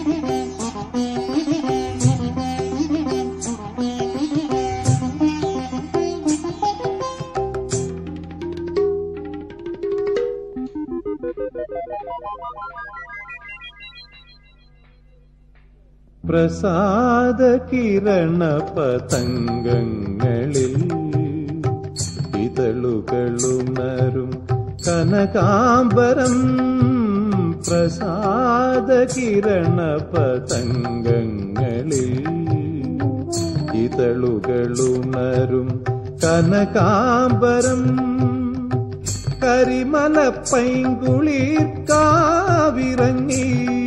പ്രസാദ കിരണ പതംഗങ്ങളിൽ ഇതളുകളുണരും കനകാംബരം പ്രസാദ കിരണ പതംഗങ്ങളിൽ ഇതളുകളുണരും കനകാംബരം കരിമല പൈങ്കുളിർ കാവിറങ്ങി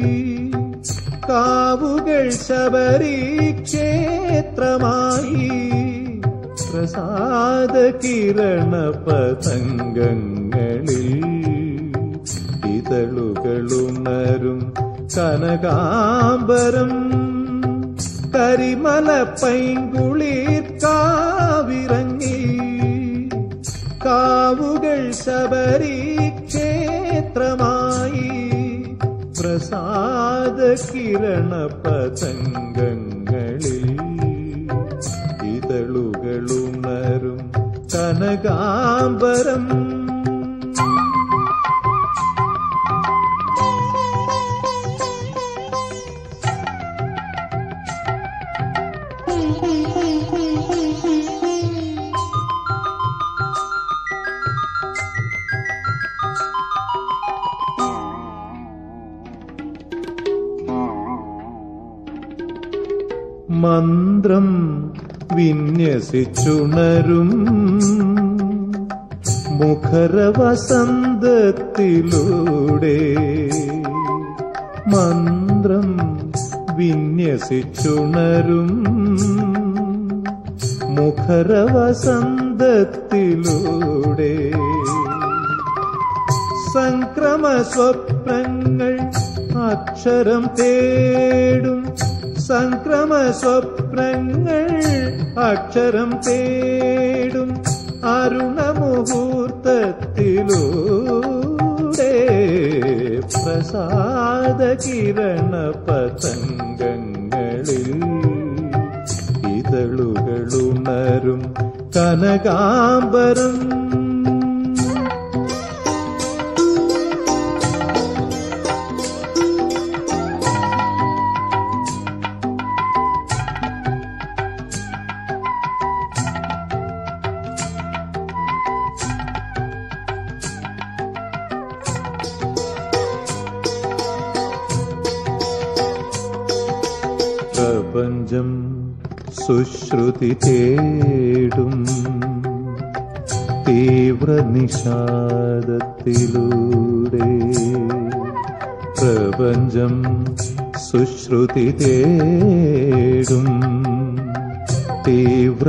കാവുകൾ ശബരി ക്ഷേത്രമായി പ്രസാദ കിരണ പതംഗങ്ങളിൽ ഇതളുകളുണരും കനകാംബരം കരിമല പൈങ്കുളിർ കാവിറങ്ങി കാവുകൾ ശബരി ക്ഷേത്രമായി പ്രസാദ കിരണ പതംഗങ്ങളിൽ ഇതളുകളുണരും കനകാംബരം മന്ത്രം വിന്യസിച്ചുണരും മുഖരവസന്തത്തിലൂടെ മന്ത്രം വിന്യസിച്ചുണരും മുഖരവസന്തത്തിലൂടെ സംക്രമ സ്വപ്നങ്ങൾ അക്ഷരം തേടും സംക്രമ സ്വപ്നങ്ങൾ അക്ഷരം തേടും അരുണമുഹൂർത്തത്തിലൂടെ പ്രസാദ കിരണ പതംഗങ്ങളിൽ ഇതളുകളുണരും കനകാംബരം പ്രപഞ്ചം സുശ്രുതി തേടും തീവ്ര നിഷാദത്തിലൂടെ പ്രപഞ്ചം സുശ്രുതി തേടും തീവ്ര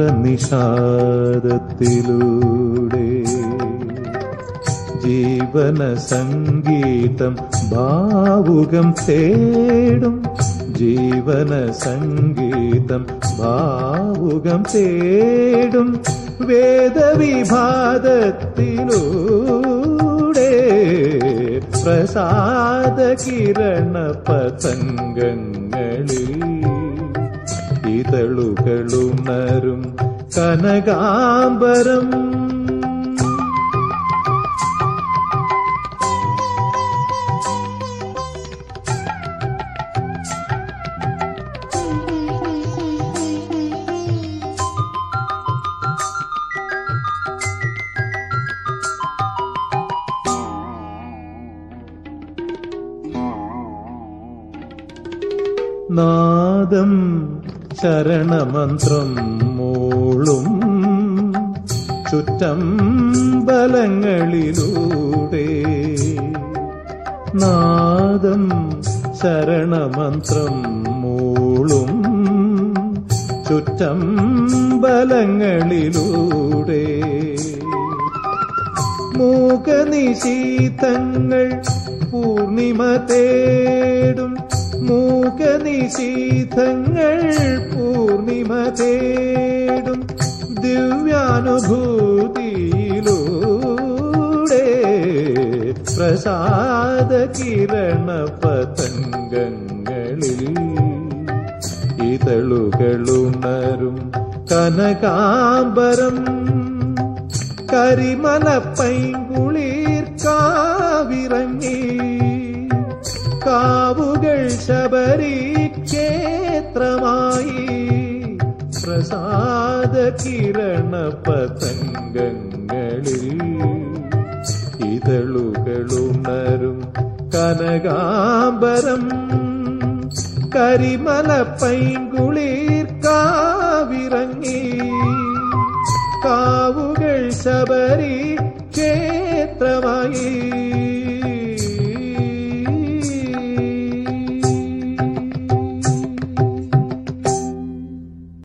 നിഷാദത്തിലൂടെ ജീവന സംഗീതം ഭാവുകം തേടും ജീവന സംഗീതം ഭാവുകം തേടും വേദവിഭാതത്തിലൂടെ പ്രസാദ കിരണ പതംഗങ്ങളിൽ ഇതളുകളുണരും കനകാംബരം നാദം ശരണമന്ത്രം മൂളും ചുറ്റം ബലങ്ങളിലൂടെ നാദം ശരണമന്ത്രം മൂളും ചുറ്റം ബലങ്ങളിലൂടെ മൂകനിശീതങ്ങൾ പൂർണിമ തേടും മൂകനിശീതങ്ങൾ പൂർണിമ തേടും ദിവ്യാനുഭൂതിയിലൂടെ പ്രസാദ കിരണ പതംഗങ്ങളിൽ ഇതളുകളുണരും കനകാംബരം കരിമല പൈങ്കുളിർ കാവിറങ്ങി കാവുകൾ ശബരി ക്ഷേത്രമായി പ്രസാദ കിരണ പതംഗങ്ങളിൽ ഇതളുകളുണരും കനകാംബരം കരിമല പൈങ്കുളിർ കാ